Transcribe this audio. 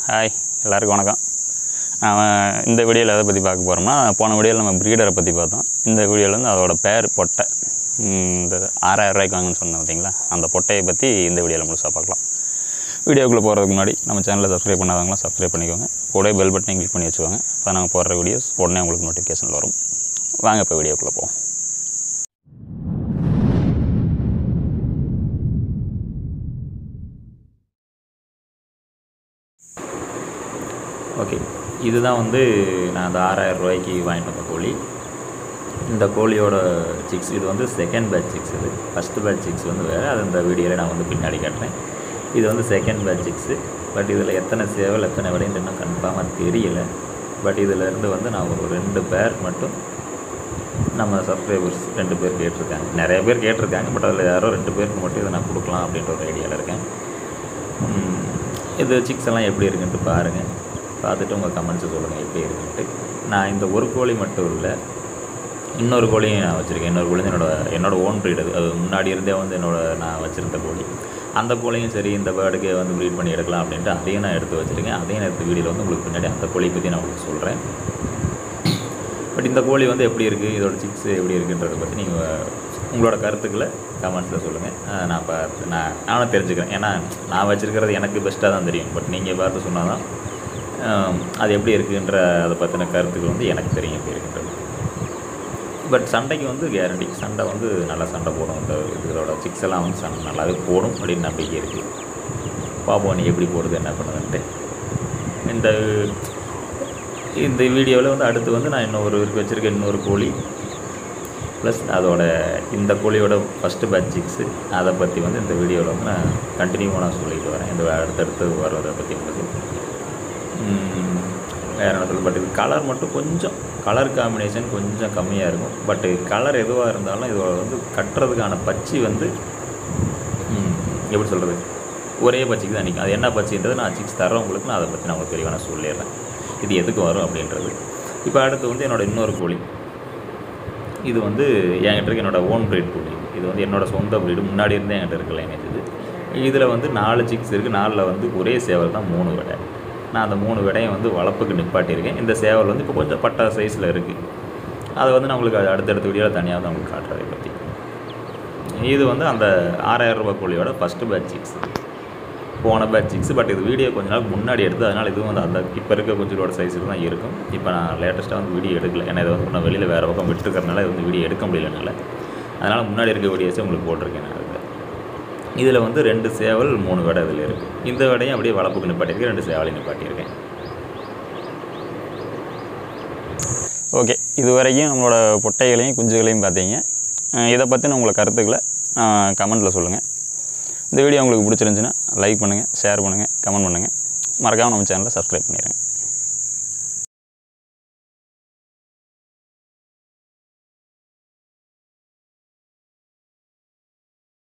hi எல்லாருக்கும் வணக்கம் அவன் இந்த வீடியோவில் எதை பற்றி பார்க்க போகிறோம்னா போன வீடியோவில் நம்ம ப்ரீடரை பற்றி பார்த்தோம் இந்த வீடியோவில் வந்து அதோட பேர் பொட்டை ம், இந்த ஆறாயிரம் ரூபாய்க்கு வாங்கன்னு சொன்னேன் பார்த்தீங்களா அந்த பொட்டையை பற்றி இந்த வீடியோவில் முழுசாக பார்க்கலாம் வீடியோக்குள்ளே போகிறதுக்கு முன்னாடி நம்ம சேனலை சப்ஸ்கிரைப் பண்ணாதவங்களாம் சப்ஸ்கிரைப் பண்ணிக்கோங்க கூட பெல் பட்டனையும் கிளிக் பண்ணி வச்சுக்கோங்க அப்போ நாங்கள் போடுற வீடியோஸ் உடனே உங்களுக்கு நோட்டிஃபிகேஷன் வரும் வாங்க இப்போ வீடியோக்குள்ளே போவோம் ஓகே இதுதான் வந்து நான் அந்த ஆறாயிரம் ரூபாய்க்கு வாங்கிட்டு வந்த கோழி இந்த கோழியோட சிக்ஸ் இது வந்து செகண்ட் பேட்ச் சிக்ஸ் இது ஃபஸ்ட்டு பேட்ச் சிக்ஸ் வந்து வேறு அது இந்த வீடியோவில் நான் வந்து பின்னாடி காட்டுறேன் இது வந்து செகண்ட் பேட்ச் சிக்ஸு பட் இதில் எத்தனை சேவல் எத்தனை விடைன்னு இன்னும் கன்ஃபார்மாக தெரியல பட் இதிலேருந்து வந்து நான் ஒரு ரெண்டு பேர் மட்டும் நம்ம சப்ஸ்கிரைபர்ஸ் ரெண்டு பேர் கேட்டிருக்காங்க நிறைய பேர் கேட்டிருக்காங்க பட் அதில் யாரோ ரெண்டு பேருக்கு மட்டும் இதை நான் கொடுக்கலாம் அப்படின்ற ஒரு ஐடியாவில் இருக்கேன் ம், இது சிக்ஸ் எல்லாம் எப்படி இருக்குன்ட்டு பாருங்கள் பார்த்துட்டு உங்கள் கமெண்ட்ஸை சொல்லுங்கள் எப்படி இருக்குன்ட்டு நான் இந்த ஒரு கோழி மட்டும் இல்லை இன்னொரு கோழியும் நான் வச்சுருக்கேன் இன்னொரு கோழி வந்து என்னோட என்னோட ஓன் ப்ரீட் அது அது முன்னாடி இருந்தே வந்து என்னோட நான் வச்சுருந்த கோழி அந்த கோழியும் சரி இந்த பேர்டுக்கே வந்து ப்ரீட் பண்ணி எடுக்கலாம் அப்படின்ட்டு அதையும் நான் எடுத்து வச்சுருக்கேன் அதையும் நான் எடுத்து வீடியோவில் வந்து உங்களுக்கு பின்னாடி அந்த கோழியை பற்றி நான் உங்களுக்கு சொல்கிறேன் பட் இந்த கோழி வந்து எப்படி இருக்குது இதோட சிக்ஸ் எப்படி இருக்குன்றதை பற்றி நீங்கள் உங்களோட கருத்துக்களை கமெண்ட்ஸில் சொல்லுங்கள் அஹ் நான் பார்த்து நான் நானும் தெரிஞ்சுக்கிறேன் ஏன்னா நான் வச்சுருக்கிறது எனக்கு பெஸ்ட்டாக தான் தெரியும் பட் நீங்கள் பார்த்து சொன்னால் தான் அஹ் அது எப்படி இருக்குன்ற அதை பற்றின கருத்துக்கள் வந்து எனக்கு தெரியும் எப்படி இருக்குன்றது பட் சண்டைக்கு வந்து கேரண்டி சண்டை வந்து நல்லா சண்டை போடும் இந்த இதோட சிக்ஸ் எல்லாம் வந்து சண்டை நல்லாவே போடும் அப்படின்னு நம்பிக்கை இருக்குது பார்ப்போம் நீ எப்படி போடுது என்ன பண்ணுதுன்ட்டு இந்த இந்த வீடியோவில் வந்து அடுத்து வந்து நான் இன்னொரு இருக்கு வச்சுருக்கேன் இன்னொரு கோழி ப்ளஸ் அதோட இந்த கோழியோட ஃபஸ்ட்டு பேட்ச் சிக்ஸு அதை பற்றி வந்து இந்த வீடியோவில் வந்து நான் கண்டினியூவாக நான் சொல்லிட்டு வரேன் இந்த அடுத்தடுத்து வர்றதை பற்றி உங்களுக்கு ம், வேறு என்ன சொல்ல பட் இது கலர் மட்டும் கொஞ்சம் கலர் காம்பினேஷன் கொஞ்சம் கம்மியாக இருக்கும் பட் கலர் எதுவாக இருந்தாலும் இதோட வந்து கட்டுறதுக்கான பச்சி வந்து ம், எப்படி சொல்கிறது ஒரே பச்சிக்கு தான் நிற்கும் அது என்ன பச்சின்றது நான் சிக்ஸ் தரேன் உங்களுக்கு நான் அதை பற்றி நான் உங்களுக்கு தெளிவாக நான் சொல்லிடுறேன் இது எதுக்கு வரும் அப்படின்றது இப்போ அடுத்து வந்து என்னோட இன்னொரு கோழி இது வந்து என்கிட்ட இருக்க என்னோட ஓன் ப்ரீட் கோழி இது வந்து என்னோட சொந்த ப்ரீடு முன்னாடி இருந்தே என்கிட்ட இருக்கல எனக்கு இது இதில் வந்து நாலு சிக்ஸ் இருக்குது நாலில் வந்து ஒரே சேவல் தான் மூணு விடை நான் அந்த மூணு விடையும் வந்து வளர்ப்புக்கு நிப்பாட்டியிருக்கேன் இந்த சேவல் வந்து இப்போ கொஞ்சம் பட்டா சைஸில் இருக்குது அதை வந்து நான் உங்களுக்கு அது அடுத்தடுத்த வீடியோவில் தனியாக தான் உங்களுக்கு காட்டுறதை பற்றி இது வந்து அந்த ஆறாயிரம் ரூபாய் கோழியோட ஃபஸ்ட்டு பேட்ச் சிக்ஸ் போன பேட்ச் சிக்ஸ் பட் இது வீடியோ கொஞ்ச நாள் முன்னாடி எடுத்து அதனால் இதுவும் வந்து அந்த இப்போ இருக்க குஞ்சுகளோட சைஸில் தான் இருக்கும் இப்போ நான் லேட்டஸ்ட்டாக வந்து வீடியோ எடுக்கல ஏன்னா இதை வந்து நான் வெளியில் வேறு பக்கம் விட்டுருக்கறனால இது வந்து வீடியோ எடுக்க முடியலனால அதனால் முன்னாடி இருக்க வீடியோஸே உங்களுக்கு போட்டிருக்கேன் நான் இதில் இதில் வந்து ரெண்டு சேவல் மூணு விடை இதில் இருக்குது இந்த விடையும் அப்படியே வளர்ப்புக்கு நிப்பாட்டியிருக்கேன் ரெண்டு சேவலையும் நிப்பாட்டியிருக்கேன் ஓகே இது வரைக்கும் நம்மளோட பொட்டைகளையும் குஞ்சுகளையும் பார்த்தீங்க அஹ் இதை பற்றின உங்களை கருத்துக்களை கமெண்ட்டில் சொல்லுங்கள் இந்த வீடியோ உங்களுக்கு பிடிச்சிருந்துச்சுன்னா லைக் பண்ணுங்கள் ஷேர் பண்ணுங்கள் கமெண்ட் பண்ணுங்கள் மறக்காமல் நம்ம சேனலை சப்ஸ்கிரைப் பண்ணிடுங்க